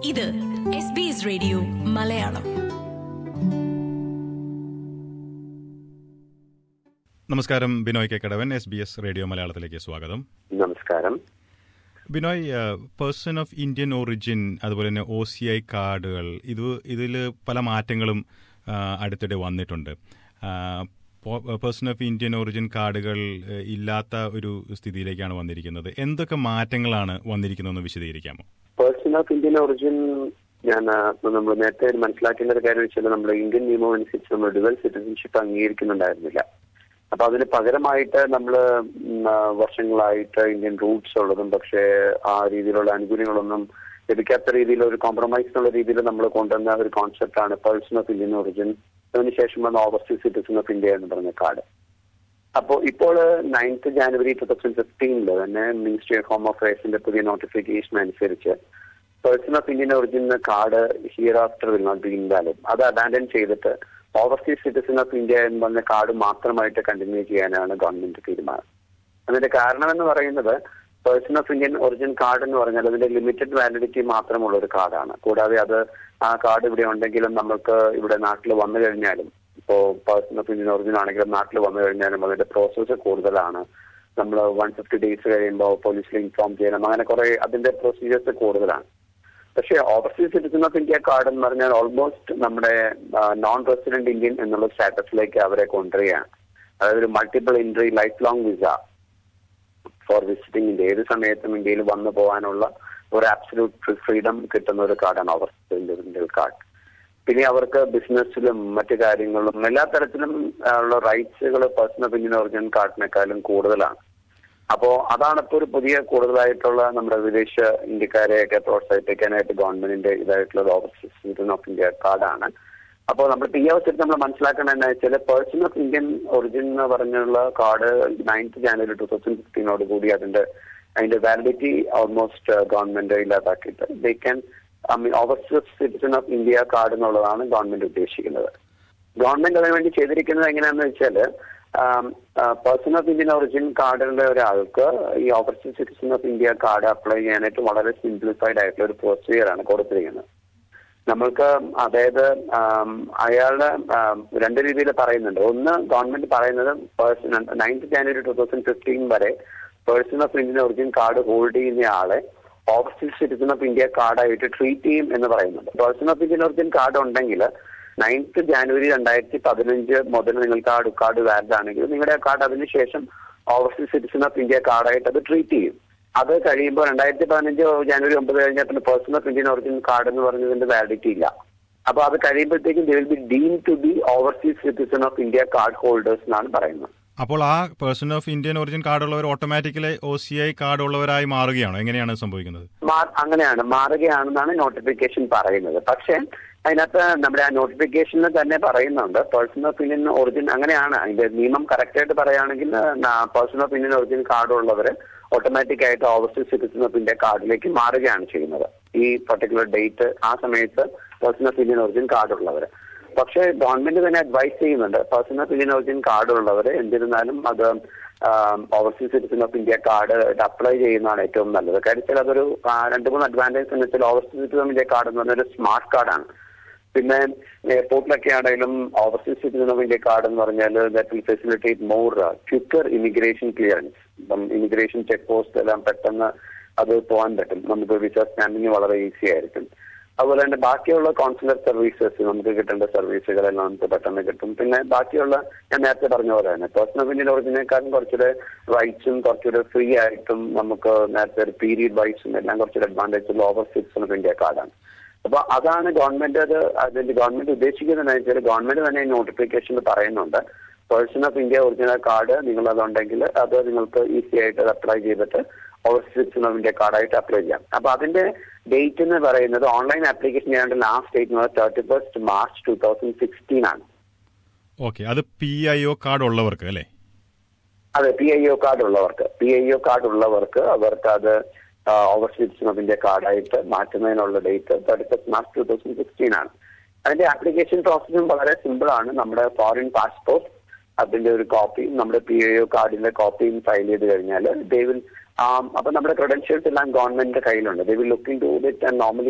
ഇത് S B S radio Malayalam നമസ്കാരം Binoy K Kadavan S B S radio മലയാളത്തിലേക്ക് സ്വാഗതം നമസ്കാരം Binoy person of Indian origin അതുപോലെ തന്നെ ഒ സി ഐ കാർഡുകൾ ഇത് ഇതിൽ പല മാറ്റങ്ങളും ആ, അടുത്തിടെ വന്നിട്ടുണ്ട് പേഴ്സൺ ഓഫ് ഇന്ത്യൻ ഒറിജിൻ കാർഡുകൾ ആ, ഇല്ലാത്ത ഒരു സ്ഥിതിയിലേക്കാണ് വന്നിരിക്കുന്നത് എന്തൊക്കെ മാറ്റങ്ങളാണ് വന്നിരിക്കുന്നതെന്ന് വിശദീകരിക്കാമോ പേഴ്സൺ ഓഫ് ഇന്ത്യൻ ഒറിജിൻ ഞാൻ നമ്മൾ നേരത്തെ ഒരു മനസ്സിലാക്കേണ്ട ഒരു കാര്യം വെച്ചാൽ നമ്മുടെ ഇന്ത്യൻ നിയമം അനുസരിച്ച് നമ്മൾ ഡുവൽ സിറ്റിസൺഷിപ്പ് അംഗീകരിക്കുന്നുണ്ടായിരുന്നില്ല അപ്പൊ അതിന് പകരമായിട്ട് നമ്മൾ വർഷങ്ങളായിട്ട് ഇന്ത്യൻ റൂട്ട്സ് ഉള്ളതും പക്ഷേ ആ രീതിയിലുള്ള ആനുകൂല്യങ്ങളൊന്നും ലഭിക്കാത്ത രീതിയിൽ ഒരു കോംപ്രമൈസ് എന്നുള്ള രീതിയിൽ നമ്മൾ കൊണ്ടുവന്ന ഒരു കോൺസെപ്റ്റ് ആണ് പേഴ്സൺ ഓഫ് ഇന്ത്യൻ ഒറിജിൻ അതിനുശേഷം വന്ന ഓവർസീസ് സിറ്റിസൺ ഓഫ് ഇന്ത്യ എന്ന് പറഞ്ഞ കാർഡ് അപ്പോൾ ഇപ്പോൾ നയൻത്ത് ജാനുവരി ടു തൗസൻഡ് ഫിഫ്റ്റീനില് തന്നെ മിനിസ്ട്രി ഓഫ് ഹോം അഫയേഴ്സിന്റെ പുതിയ നോട്ടിഫിക്കേഷൻ അനുസരിച്ച് person of Indian origin card hereafter will not be invalid അത് അബാൻഡൻ ചെയ്തിട്ട് ഓവർസീസ് സിറ്റിസൺ ഓഫ് ഇന്ത്യ എന്ന് പറഞ്ഞ കാർഡ് മാത്രമായിട്ട് കണ്ടിന്യൂ ചെയ്യാനാണ് ഗവൺമെന്റ് തീരുമാനം അതിന്റെ കാരണം എന്ന് പറയുന്നത് person of Indian origin card എന്ന് പറഞ്ഞാൽ അതിന്റെ ലിമിറ്റഡ് വാലിഡിറ്റി മാത്രമുള്ള ഒരു കാർഡാണ് കൂടാതെ അത് ആ കാർഡ് ഇവിടെ ഉണ്ടെങ്കിലും നമുക്ക് ഇവിടെ നാട്ടിൽ വന്നു കഴിഞ്ഞാലും ഇപ്പോ പേഴ്സൺ ഓഫ് ഇന്ത്യൻ ഒറിജിൻ ആണെങ്കിലും നാട്ടിൽ വന്നു കഴിഞ്ഞാലും അതിന്റെ പ്രോസസ്സ് കൂടുതലാണ് നമ്മൾ വൺ ഫിഫ്റ്റി ഡേയ്സ് കഴിയുമ്പോൾ പോലീസിൽ ഇൻഫോം ചെയ്യണം അങ്ങനെ കുറെ അതിന്റെ പ്രൊസീജിയേഴ്സ് കൂടുതലാണ് പക്ഷേ overseas citizen of India card എന്ന് പറഞ്ഞാൽ ഓൾമോസ്റ്റ് നമ്മുടെ നോൺ റെസിഡന്റ് ഇന്ത്യൻ എന്നുള്ള സ്റ്റാറ്റസിലേക്ക് അവരെ കൊണ്ടുവരികയാണ് അതായത് ഒരു multiple entry life long visa for visiting India ഏത് സമയത്തും ഇന്ത്യയിൽ വന്നു പോകാനുള്ള ഒരു ആബ്സല്യൂട്ട് ഫ്രീഡം കിട്ടുന്ന ഒരു കാർഡാണ് ഓവർസീസ് ഇന്ത്യൻ കാർഡ് പിന്നെ അവർക്ക് ബിസിനസ്സിലും മറ്റു കാര്യങ്ങളിലും എല്ലാ തരത്തിലും ആ, ഉള്ള റൈറ്റ്സുകൾ പേഴ്സൺ ഓഫ് ഇന്ത്യൻ ഒറിജിൻ കാർഡിനേക്കാളും കൂടുതലാണ് അപ്പോ അതാണ് ഇപ്പോൾ ഒരു പുതിയ കൂടുതലായിട്ടുള്ള നമ്മുടെ വിദേശ ഇന്ത്യക്കാരെയൊക്കെ പ്രോത്സാഹിപ്പിക്കാനായിട്ട് ഗവൺമെന്റിന്റെ ഇതായിട്ടുള്ള ഓവർസീസ് സിറ്റിസൺ ഓഫ് ഇന്ത്യ കാർഡാണ് അപ്പോൾ നമ്മൾ ഈ അവസരത്തിൽ നമ്മൾ മനസ്സിലാക്കണം എന്ന് വെച്ചാൽ പേഴ്സൺ ഓഫ് ഇന്ത്യൻ ഒറിജിൻ എന്ന് പറഞ്ഞുള്ള card ninth January two thousand ഫിഫ്റ്റീനോട് കൂടി അതിന്റെ അതിന്റെ വാലിഡിറ്റി ഓൾമോസ്റ്റ് ഗവൺമെന്റ് ഇല്ലാതാക്കിയിട്ട് they can I mean overseas citizen of India card എന്നുള്ളതാണ് ഗവൺമെന്റ് ഉദ്ദേശിക്കുന്നത് ഗവൺമെന്റ് അതിനുവേണ്ടി ചെയ്തിരിക്കുന്നത് എങ്ങനെയാണെന്ന് വെച്ചാല് പേഴ്സൺ ഓഫ് ഇന്ത്യൻ ഒറിജിൻ കാർഡുള്ള ഒരാൾക്ക് ഈ overseas citizen of India card apply ചെയ്യാനായിട്ട് വളരെ സിംപ്ലിഫൈഡ് ആയിട്ടുള്ള ഒരു പ്രൊസീജിയർ ആണ് കൊടുത്തിരിക്കുന്നത് നമ്മൾക്ക് അതായത് ആം, അയാളുടെ ആം, രണ്ട് രീതിയിൽ പറയുന്നുണ്ട് ഒന്ന് ഗവൺമെന്റ് പറയുന്നത് person ninth January two thousand fifteen വരെ person of Indian origin card hold ചെയ്യുന്ന ആളെ ഓവർസീസ് സിറ്റിസൺ ഓഫ് ഇന്ത്യ കാർഡായിട്ട് ട്രീറ്റ് ചെയ്യും എന്ന് പറയുന്നുണ്ട് person of Indian origin card ഉണ്ടെങ്കിൽ നയൻത്ത് ജാനുവരി രണ്ടായിരത്തി പതിനഞ്ച് മുതൽ നിങ്ങൾക്ക് ആ കാർഡ് വാലിഡ് ആണെങ്കിൽ നിങ്ങളുടെ കാർഡ് അതിനുശേഷം ഓവർസീസ് സിറ്റിസൺ ഓഫ് ഇന്ത്യ കാർഡായിട്ട് അത് ട്രീറ്റ് ചെയ്യും അത് കഴിയുമ്പോൾ രണ്ടായിരത്തി പതിനഞ്ച് ജാനുവരി ഒമ്പത് കഴിഞ്ഞാൽ പിന്നെ person of Indian origin card എന്ന് പറഞ്ഞതിന്റെ വാലിഡിറ്റി ഇല്ല അപ്പൊ അത് കഴിയുമ്പോഴത്തേക്കും they will be deemed to be overseas citizen of India card holders എന്നാണ് പറയുന്നത് അപ്പോൾ ആ പേഴ്സൺ ഓഫ് ഇന്ത്യൻ ഒറിജിൻ കാർഡുള്ളവർ automatically O C I card ഉള്ളവരായി മാറുകയാണോ എങ്ങനെയാണ് സംഭവിക്കുന്നത് മാ- അങ്ങനെയാണ് മാറുകയാണെന്നാണ് നോട്ടിഫിക്കേഷൻ പറയുന്നത് പക്ഷേ അതിനകത്ത് നമ്മുടെ ആ നോട്ടിഫിക്കേഷനിൽ തന്നെ പറയുന്നുണ്ട് പേഴ്സൺ ഓഫ് ഇന്ത്യൻ ഒറിജിൻ അങ്ങനെയാണ് അതിന്റെ നിയമം കറക്റ്റ് ആയിട്ട് പറയുകയാണെങ്കിൽ person of Indian origin card ഉള്ളവര് ഓട്ടോമാറ്റിക് ആയിട്ട് ഓവർസീസ് സിറ്റിസൺ ഓഫ് ഇന്ത്യ കാർഡിലേക്ക് മാറുകയാണ് ചെയ്യുന്നത് ഈ പർട്ടിക്കുലർ ഡേറ്റ് ആ സമയത്ത് person of Indian origin card ഉള്ളവര് പക്ഷേ ഗവൺമെന്റ് തന്നെ അഡ്വൈസ് ചെയ്യുന്നുണ്ട് person of Indian origin card ഉള്ളവര് എന്നിരുന്നാലും അത് overseas citizen of India card apply ചെയ്യുന്നതാണ് ഏറ്റവും നല്ലത് കാര്യം വെച്ചാൽ അതൊരു ആ, രണ്ട് മൂന്ന് അഡ്വാൻറ്റേജ് എന്ന് വെച്ചാൽ overseas citizen of India card എന്ന് പറഞ്ഞാൽ ഒരു സ്മാർട്ട് കാർഡാണ് പിന്നെ എയർപോർട്ടിലൊക്കെ ആണെങ്കിലും overseas citizen of India card എന്ന് പറഞ്ഞാൽ that will facilitate more quicker immigration clearance ഇപ്പം ഇമിഗ്രേഷൻ ചെക്ക് പോസ്റ്റ് എല്ലാം പെട്ടെന്ന് അത് പോകാൻ പറ്റും നമുക്ക് വിസ സ്റ്റാമ്പിങ് വളരെ ഈസി ആയിരിക്കും അതുപോലെ തന്നെ ബാക്കിയുള്ള കോൺസുലർ സർവീസസ് നമുക്ക് കിട്ടേണ്ട സർവീസുകളെല്ലാം നമുക്ക് പെട്ടെന്ന് കിട്ടും പിന്നെ ബാക്കിയുള്ള ഞാൻ നേരത്തെ പറഞ്ഞ പോലെ തന്നെ പേഴ്സണൽ ഓഫ് ഇന്ത്യൻ ഒറിജിനേക്കാളും കുറച്ചുകൂടെ റൈറ്റ്സും കുറച്ചുകൂടെ ഫ്രീ ആയിട്ടും നമുക്ക് നേരത്തെ ഒരു പീരീഡ് വൈസും എല്ലാം കുറച്ചുകൂടെ അഡ്വാൻറ്റേജ് ഉള്ള ഓവർ സിക്സ് ഓഫ് ഇന്ത്യ കാർഡാണ് അപ്പൊ അതാണ് ഗവൺമെന്റ് അത് അതിന്റെ ഗവൺമെന്റ് ഉദ്ദേശിക്കുന്നത് എന്താ വെച്ചാൽ ഗവൺമെന്റ് തന്നെ നോട്ടിഫിക്കേഷനിൽ പറയുന്നുണ്ട് person of India original card നിങ്ങൾ അതുണ്ടെങ്കിൽ അത് നിങ്ങൾക്ക് ഈസി ആയിട്ട് അത് അപ്ലൈ ചെയ്തിട്ട് ഓവർസീസ് ഓഫ് ഇന്ത്യ കാർഡായിട്ട് അപ്ലൈ ചെയ്യാം അപ്പൊ അതിന്റെ ഡേറ്റ് എന്ന് പറയുന്നത് ഓൺലൈൻ ആപ്ലിക്കേഷൻ ചെയ്യേണ്ട ലാസ്റ്റ് ഡേറ്റ് എന്ന് thirty first March two thousand sixteen ആണ് ഓക്കെ അത് പി ഐ ഒ കാർഡ് ഉള്ളവർക്ക് അല്ലേ അതെ പി ഐ ഒ കാർഡ് ഉള്ളവർക്ക് പി ഐ ഒ കാർഡ് ഉള്ളവർക്ക് അവർക്ക് അത് ഓവർസീസ് ഓഫ് ഇന്ത്യ കാർഡായിട്ട് മാറ്റുന്നതിനുള്ള date thirty first March two thousand sixteen ആണ് അതിന്റെ ആപ്ലിക്കേഷൻ പ്രോസസ്സും വളരെ സിമ്പിൾ ആണ് നമ്മുടെ ഫോറിൻ പാസ്പോർട്ട് അതിന്റെ ഒരു കോപ്പിയും നമ്മുടെ പി ഐ ഒ കാർഡിന്റെ കോപ്പിയും ഫയൽ ചെയ്ത് കഴിഞ്ഞാൽ ദേ വിൽ അപ്പൊ നമ്മുടെ ക്രെഡൻഷ്യൽസ് എല്ലാം ഗവൺമെന്റിന്റെ കയ്യിലുണ്ട് they will looking to it and normally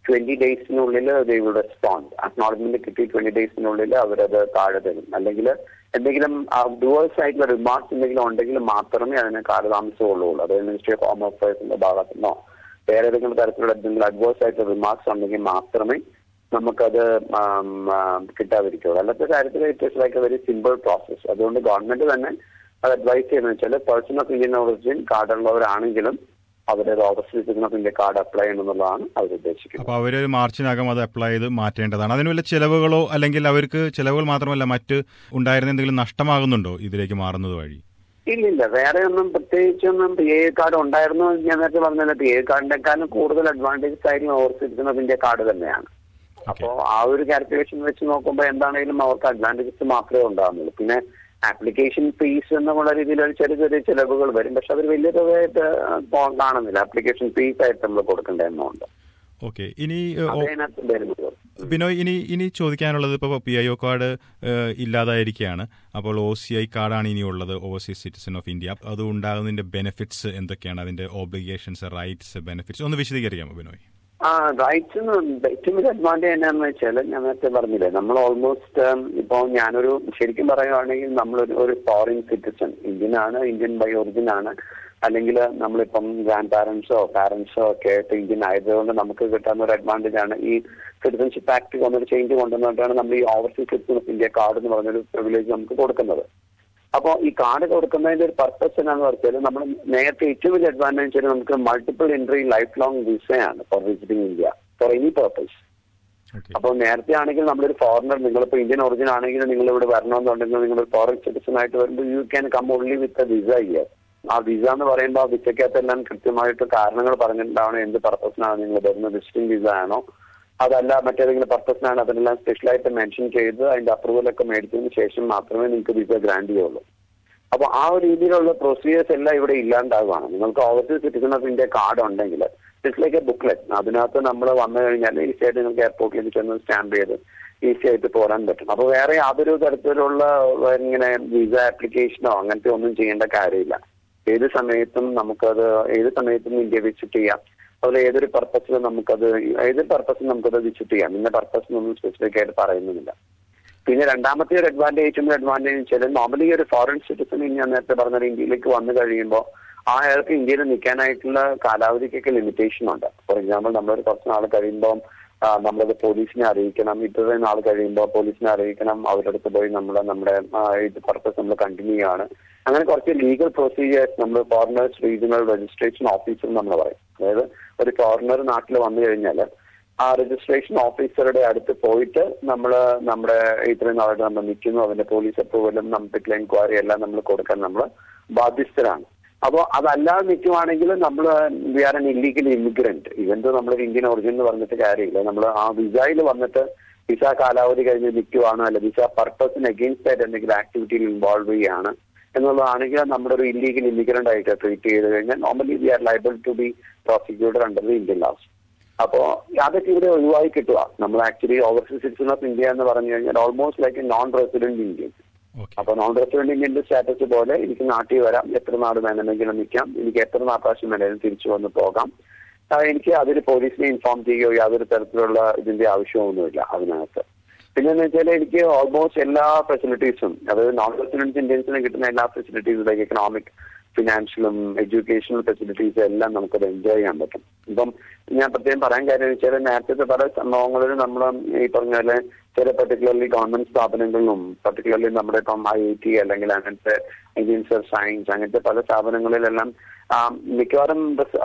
twenty ഡേയ്സിനുള്ളിൽ ദേ വിൽ റെസ്പോണ്ട് അക്നോളജ്മെന്റ് കിട്ടി ട്വന്റി ഡേയ്സിനുള്ളിൽ അവരത് താഴെ തരും അല്ലെങ്കിൽ എന്തെങ്കിലും ഡുവേഴ്സ് ആയിട്ടുള്ള റിമാർക്സ് എന്തെങ്കിലും ഉണ്ടെങ്കിൽ മാത്രമേ അതിന് കാലതാമസമുള്ളൂ അത് മിനിസ്ട്രി ഓഫ് ഹോം അഫയേഴ്സിന്റെ ഭാഗത്തുനിന്നോ വേറെ ഏതെങ്കിലും തരത്തിലുള്ള എന്തെങ്കിലും അഡ്വേഴ്സ് ആയിട്ടുള്ള റിമാർക്സ് ഉണ്ടെങ്കിൽ മാത്രമേ നമുക്കത് ആം, ആ, കിട്ടാതിരിക്കുള്ളൂ അല്ലാത്ത കാര്യത്തിൽ it is like a very simple process അതുകൊണ്ട് ഗവൺമെന്റ് തന്നെ അത് അഡ്വൈസ് ചെയ്യുന്നത് വെച്ചാൽ പേഴ്സൺ ഓഫ് ഇന്ത്യൻ ഒറിജിൻ കാർഡുള്ളവരാണെങ്കിലും അവരത് overseas citizen of India card apply ചെയ്യണമെന്നുള്ളതാണ് അവർ ഉദ്ദേശിക്കുന്നത് അപ്പോൾ അവർ മാർച്ചിനകം അത് അപ്ലൈ ചെയ്ത് മാറ്റേണ്ടതാണ് അതിന് വല്ല ചിലവുകളോ അല്ലെങ്കിൽ അവർക്ക് ചിലവുകൾ മാത്രമല്ല മറ്റ് ഉണ്ടായിരുന്ന എന്തെങ്കിലും നഷ്ടമാകുന്നുണ്ടോ ഇതിലേക്ക് മാറുന്നത് വഴി ഇല്ലില്ല വേറെ ഒന്നും പ്രത്യേകിച്ചൊന്നും പി എ കാർഡ് ഉണ്ടായിരുന്നു എന്ന് ഞാൻ നേരത്തെ പറഞ്ഞല്ലോ പി എ കാർഡിനെക്കാളും കൂടുതൽ അഡ്വാൻറ്റേജസ് ആയിരിക്കും over citizen of India card തന്നെയാണ് അപ്പോ ആ ഒരു കാൽക്കുലേഷൻ വെച്ച് നോക്കുമ്പോൾ എന്താണെങ്കിലും അവർക്ക് അഡ്വാൻറ്റേജസ് മാത്രമേ ഉണ്ടാകുന്നുള്ളൂ പിന്നെ ആപ്ലിക്കേഷൻ ഫീസ് എന്നുള്ള രീതിയിൽ ഒരു ചെറിയ ചെറിയ ചിലവുകൾ വരും പക്ഷെ അതൊരു വലിയ തുകയായിട്ട് പോ- കാണുന്നില്ല ആപ്ലിക്കേഷൻ ഫീസ് ആയിട്ട് നമ്മൾ കൊടുക്കേണ്ട എമൗണ്ട് ഓക്കെ ഇനി ഏഹ്, ഓ- അതിനകത്ത് വരുന്നത് ബിനോയ് ഇനി ഇനി ചോദിക്കാനുള്ളത് ഇപ്പോൾ പി ഐ ഒ കാർഡ് ഏഹ്, ഇല്ലാതായിരിക്കുകയാണ് അപ്പോൾ ഒ സി ഐ കാർഡാണ് ഇനിയുള്ളത് ഓവർസീസ് സിറ്റിസൺ ഓഫ് ഇന്ത്യ അത് ഉണ്ടാകുന്നതിന്റെ ബെനിഫിറ്റ്സ് എന്തൊക്കെയാണ് അതിന്റെ ഓബ്ലിഗേഷൻസ് റൈറ്റ്സ് ബെനിഫിറ്റ്സ് ഒന്ന് വിശദീകരിക്കാമോ ബിനോയ് ആ റൈറ്റ്സ് ഏറ്റവും വലിയ അഡ്വാൻറ്റേജ് എന്നാന്ന് വെച്ചാൽ ഞാൻ നേരത്തെ പറഞ്ഞില്ലേ നമ്മൾ ഓൾമോസ്റ്റ് ഇപ്പോൾ ഞാനൊരു ശരിക്കും പറയുകയാണെങ്കിൽ നമ്മളൊരു ഒരു ഫോറിൻ സിറ്റിസൺ ഇന്ത്യൻ ആണ് ഇന്ത്യൻ ബൈ ഒറിജിൻ ആണ് അല്ലെങ്കിൽ നമ്മളിപ്പം ഗ്രാൻഡ് പാരന്റ്സോ പാരന്റ്സോ ഒക്കെ ആയിട്ട് ഇന്ത്യൻ ആയതുകൊണ്ട് നമുക്ക് കിട്ടാവുന്ന ഒരു അഡ്വാൻറ്റേജ് ആണ് ഈ സിറ്റിസൺഷിപ്പ് ആക്ട് വന്നൊരു ചേഞ്ച് കൊണ്ടുവന്നിട്ടാണ് നമ്മൾ ഈ overseas citizen of India card എന്ന് പറഞ്ഞൊരു പ്രിവിലേജ് നമുക്ക് കൊടുക്കുന്നത് അപ്പോൾ ഈ കാർഡ് കൊടുക്കുന്നതിന്റെ ഒരു പർപ്പസ് എന്നാന്ന് വെച്ചാൽ നമ്മൾ നേരത്തെ ഏറ്റവും വലിയ അഡ്വാൻറ്റേജ് നമുക്ക് മൾട്ടിപ്പിൾ എൻട്രി ലൈഫ് ലോങ് വിസയാണ് for visiting India for any purpose okay അപ്പോൾ നേരത്തെ ആണെങ്കിൽ നമ്മളൊരു ഫോറിനർ നിങ്ങളിപ്പോൾ ഇന്ത്യൻ ഒറിജിൻ ആണെങ്കിൽ നിങ്ങൾ ഇവിടെ വരണമെന്നുണ്ടെങ്കിൽ നിങ്ങൾ ഒരു ഫോറിൻ സിറ്റിസൺ ആയിട്ട് വരുമ്പോൾ you can come only with visa year ആ വിസ എന്ന് പറയുമ്പോൾ ആ വിസയ്ക്കകത്തെല്ലാം കൃത്യമായിട്ട് കാരണങ്ങൾ പറഞ്ഞിട്ടുണ്ടാവണം എന്ത് പർപ്പസിനാണ് നിങ്ങൾ വരുന്നത് വിസിറ്റിംഗ് വിസ ആണോ അതല്ല മറ്റേതെങ്കിലും പർപ്പസിനാണ് അതിനെല്ലാം സ്പെഷ്യലായിട്ട് മെൻഷൻ ചെയ്ത് അതിന്റെ അപ്രൂവൽ ഒക്കെ മേടിച്ചതിന് ശേഷം മാത്രമേ നിങ്ങൾക്ക് വിസ ഗ്രാൻഡ് ചെയ്യുള്ളൂ അപ്പൊ ആ ഒരു രീതിയിലുള്ള പ്രൊസീജിയേഴ്സ് എല്ലാം ഇവിടെ ഇല്ലാണ്ടാവുകയാണ് നിങ്ങൾക്ക് overseas citizen of India card ഉണ്ടെങ്കിൽ ഇറ്റ്സ് ലൈക്ക് എ ബുക്ക്ലെറ്റ് അതിനകത്ത് നമ്മൾ വന്നു കഴിഞ്ഞാൽ ഈസി ആയിട്ട് നിങ്ങൾക്ക് എയർപോർട്ടിലേക്ക് ചെന്ന് സ്റ്റാമ്പ് ചെയ്ത് ഈസി ആയിട്ട് പോരാൻ പറ്റും അപ്പൊ വേറെ യാതൊരു തരത്തിലുള്ള ഇങ്ങനെ വിസ ആപ്ലിക്കേഷനോ അങ്ങനത്തെ ഒന്നും ചെയ്യേണ്ട കാര്യമില്ല ഏത് സമയത്തും നമുക്കത് ഏത് സമയത്തും ഇന്ത്യ വിസിറ്റ് ചെയ്യാം അതുപോലെ ഏതൊരു പർപ്പസിലും നമുക്കത് ഏത് പർപ്പസിലും നമുക്കത് വിസിറ്റ് ചെയ്യാം ഇന്ന പർപ്പസിനൊന്നും സ്പെസിഫിക് ആയിട്ട് പറയുന്നില്ല പിന്നെ രണ്ടാമത്തെ ഒരു അഡ്വാൻറ്റേജ് ഒരു അഡ്വാൻറ്റേജ് വെച്ചാൽ നോർമലി ഒരു ഫോറിൻ സിറ്റിസൺ ഞാൻ നേരത്തെ പറഞ്ഞ ഇന്ത്യയിലേക്ക് വന്നു കഴിയുമ്പോൾ ആ അയാൾക്ക് ഇന്ത്യയിൽ നിൽക്കാനായിട്ടുള്ള കാലാവധിക്കൊക്കെ ലിമിറ്റേഷൻ ഉണ്ട് ഫോർ എക്സാമ്പിൾ നമ്മളൊരു കുറച്ച് നാൾ കഴിയുമ്പോൾ ആ, നമ്മളത് പോലീസിനെ അറിയിക്കണം ഇത്രയും നാൾ കഴിയുമ്പോൾ പോലീസിനെ അറിയിക്കണം അവരുടെ അടുത്ത് പോയി നമ്മൾ നമ്മുടെ ആ, ഇത് പർപ്പസ് നമ്മൾ കണ്ടിന്യൂ ചെയ്യാണ് അങ്ങനെ കുറച്ച് ലീഗൽ പ്രൊസീജിയേഴ്സ് നമ്മൾ ഫോറിനേഴ്സ് റീജിയണൽ രജിസ്ട്രേഷൻ ഓഫീസർ നമ്മൾ പറയും അതായത് ഒരു ഫോറിനർ നാട്ടിൽ വന്നു കഴിഞ്ഞാൽ ആ രജിസ്ട്രേഷൻ ഓഫീസറുടെ അടുത്ത് പോയിട്ട് നമ്മൾ നമ്മുടെ ഇത്രയും നാളായിട്ട് നമ്മൾ നിൽക്കുന്നു അതിന്റെ പോലീസ് അപ്രൂവലും നമുക്ക് എൻക്വയറി എല്ലാം നമ്മൾ കൊടുക്കാൻ നമ്മൾ ബാധ്യസ്ഥരാണ് അപ്പോൾ അതല്ലാതെ നിൽക്കുവാണെങ്കിൽ നമ്മൾ we are an illegal immigrant even നമ്മൾ ഇന്ത്യൻ ഒറിജിൻ എന്ന് പറഞ്ഞിട്ട് കാര്യമില്ല നമ്മൾ ആ വിസയിൽ വന്നിട്ട് വിസ കാലാവധി കഴിഞ്ഞ് നിൽക്കുവാണ് അല്ല വിസ പർപ്പസിന് അഗെയിൻസ്റ്റ് ആയിട്ട് എന്തെങ്കിലും ആക്ടിവിറ്റിയിൽ ഇൻവോൾവ് ചെയ്യുകയാണ് എന്നുള്ളതാണെങ്കിൽ നമ്മുടെ ഒരു ഇല്ലീഗൽ ഇമിഗ്രന്റ് ആയിട്ട് ട്രീറ്റ് ചെയ്ത് കഴിഞ്ഞാൽ normally we are liable to be prosecuted under the Indian laws അപ്പോ അതൊക്കെ ഇവിടെ ഒഴിവായി കിട്ടുക നമ്മൾ actually overseas citizen of India എന്ന് പറഞ്ഞു കഴിഞ്ഞാൽ almost like a non resident Indian okay അപ്പൊ നോൺ റെസിഡന്റ് ഇന്ത്യന്റെ സ്റ്റാറ്റസ് പോലെ എനിക്ക് നാട്ടിൽ വരാം എത്ര നാട് വേണമെങ്കിലും നിൽക്കാം എനിക്ക് എത്ര നാ പ്രാവശ്യം വേണമെങ്കിലും തിരിച്ചു വന്ന് പോകാം ആ, എനിക്ക് അതിന് പോലീസിനെ ഇൻഫോം ചെയ്യുകയോ യാതൊരു തരത്തിലുള്ള ഇതിന്റെ ആവശ്യമൊന്നുമില്ല അതിനകത്ത് പിന്നെ എന്ന് വെച്ചാൽ എനിക്ക് ഓൾമോസ്റ്റ് എല്ലാ ഫെസിലിറ്റീസും അതായത് നോൺ റെസിഡൻസ് ഇന്ത്യൻസിന് കിട്ടുന്ന എല്ലാ ഫെസിലിറ്റീസും ലൈക്ക് എക്കണോമിക് ഫിനാൻഷ്യലും എഡ്യൂക്കേഷണൽ ഫെസിലിറ്റീസും എല്ലാം നമുക്കത് എൻജോയ് ചെയ്യാൻ പറ്റും ഇപ്പം ഞാൻ പ്രത്യേകം പറയാൻ കാര്യം വെച്ചാൽ നേരത്തെ പല സംഭവങ്ങളിലും നമ്മൾ ഈ പറഞ്ഞ പോലെ ചില പർട്ടിക്കുലർലി ഗവൺമെന്റ് സ്ഥാപനങ്ങളിലും പർട്ടിക്കുലർലി നമ്മുടെ ഇപ്പം ഐ ഐ ടി അല്ലെങ്കിൽ അങ്ങനത്തെ ഇൻസ്റ്റിറ്റ്യൂട്ട് ഓഫ് സയൻസ് അങ്ങനത്തെ പല സ്ഥാപനങ്ങളിലെല്ലാം ആ, മിക്കവാറും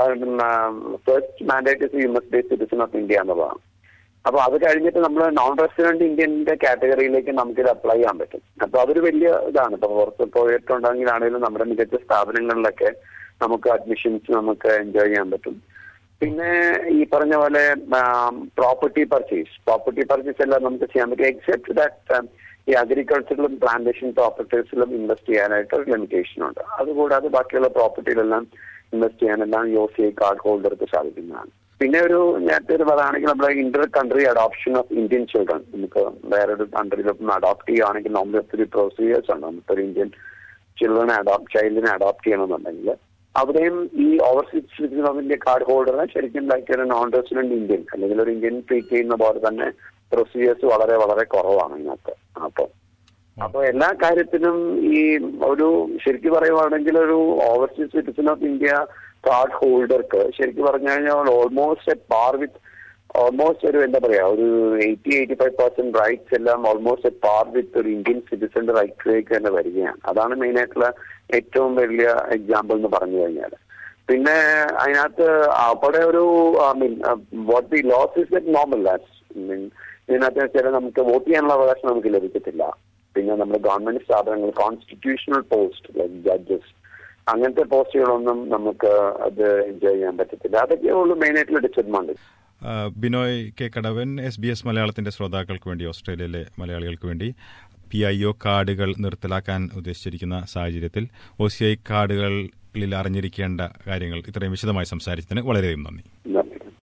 first mandate you must be citizen of India എന്നുള്ളതാണ് അപ്പൊ അത് കഴിഞ്ഞിട്ട് നമ്മൾ നോൺ റെസിഡന്റ് ഇന്ത്യന്റെ കാറ്റഗറിയിലേക്ക് നമുക്കിത് അപ്ലൈ ചെയ്യാൻ പറ്റും അപ്പൊ അതൊരു വലിയ ഇതാണ് ഇപ്പൊ പുറത്ത് പോയിട്ടുണ്ടെങ്കിലാണെങ്കിലും നമ്മുടെ മികച്ച സ്ഥാപനങ്ങളിലൊക്കെ നമുക്ക് അഡ്മിഷൻസ് നമുക്ക് എൻജോയ് ചെയ്യാൻ പറ്റും പിന്നെ ഈ പറഞ്ഞ പോലെ പ്രോപ്പർട്ടി പർച്ചേസ് പ്രോപ്പർട്ടി പർച്ചേസ് എല്ലാം നമുക്ക് ചെയ്യാൻ പറ്റും എക്സെപ്റ്റ് ദാറ്റ് ഈ അഗ്രികൾച്ചറിലും പ്ലാന്റേഷൻ പ്രോപ്പർട്ടീസിലും ഇൻവെസ്റ്റ് ചെയ്യാനായിട്ട് ഒരു ലിമിറ്റേഷൻ ഉണ്ട് അതുകൂടാതെ ബാക്കിയുള്ള പ്രോപ്പർട്ടിയിലെല്ലാം ഇൻവെസ്റ്റ് ചെയ്യാനെല്ലാം യു സി ഐ കാർഡ് ഹോൾഡർക്ക് സാധിക്കുന്നതാണ് പിന്നെ ഒരു നേരത്തെ ഒരു പറയുകയാണെങ്കിൽ നമ്മുടെ inter country adoption of Indian children നമുക്ക് വേറൊരു കൺട്രിയിലൊപ്പം അഡോപ്റ്റ് ചെയ്യുകയാണെങ്കിൽ നോർമലി ഒത്തിരി പ്രൊസീജിയേഴ്സ് ഉണ്ട് നമുക്കൊരു ഇന്ത്യൻ ചിൽഡ്രനെ അഡോപ്റ്റ് ചൈൽഡിനെ അഡോപ്റ്റ് ചെയ്യണമെന്നുണ്ടെങ്കിൽ അവിടെയും ഈ overseas citizen of India card ഹോൾഡറിനെ ശരിക്കും ലൈക്ക് ഒരു നോൺ റെസിഡന്റ് ഇന്ത്യൻ അല്ലെങ്കിൽ ഒരു ഇന്ത്യൻ ട്രീറ്റ് ചെയ്യുന്ന പോലെ തന്നെ പ്രൊസീജിയേഴ്സ് വളരെ വളരെ കുറവാണ് ഇതിനകത്ത് അപ്പൊ അപ്പൊ എല്ലാ കാര്യത്തിനും ഈ ഒരു ശരിക്കും പറയുവാണെങ്കിൽ ഒരു overseas citizen of India card ഹോൾഡർക്ക് ശരിക്കും പറഞ്ഞു കഴിഞ്ഞാൽ almost at par with almost ഒരു എന്താ പറയാ ഒരു eighty eighty five percent rights എല്ലാം ഓൾമോസ്റ്റ് അറ്റ് പാർ വിത്ത് ഒരു ഇന്ത്യൻ സിറ്റിസന്റെ റൈറ്റ്സിലേക്ക് തന്നെ വരികയാണ് അതാണ് മെയിൻ ആയിട്ടുള്ള ഏറ്റവും വലിയ എക്സാമ്പിൾ എന്ന് പറഞ്ഞു കഴിഞ്ഞാൽ പിന്നെ അതിനകത്ത് അവിടെ ഒരു I mean what the laws is that normal laws mean ഇതിനകത്ത് വെച്ചാൽ നമുക്ക് വോട്ട് ചെയ്യാനുള്ള അവകാശം നമുക്ക് ലഭിക്കത്തില്ല പിന്നെ നമ്മുടെ ഗവൺമെന്റ് സ്ഥാപനങ്ങൾ കോൺസ്റ്റിറ്റ്യൂഷണൽ പോസ്റ്റ് ലൈക്ക് ജഡ്ജസ് അങ്ങനത്തെ പോസ്റ്റുകളൊന്നും നമുക്ക് അത് എൻജോയ് ചെയ്യാൻ പറ്റത്തില്ല അതൊക്കെ ഉള്ളൂ മെയിൻ ആയിട്ടുള്ള ഡിസഡ്വാൻറ്റേജ് ആ, Binoy K Kadavan S B S മലയാളത്തിന്റെ ശ്രോതാക്കൾക്ക് വേണ്ടി ഓസ്ട്രേലിയയിലെ മലയാളികൾക്ക് വേണ്ടി പി ഐ ഒ കാർഡുകൾ നിർത്തലാക്കാൻ ഉദ്ദേശിച്ചിരിക്കുന്ന സാഹചര്യത്തിൽ ഒ സി ഐ കാർഡുകളിൽ അറിഞ്ഞിരിക്കേണ്ട കാര്യങ്ങൾ ഇത്രയും വിശദമായി സംസാരിച്ചതിന് വളരെയധികം നന്ദി നന്ദി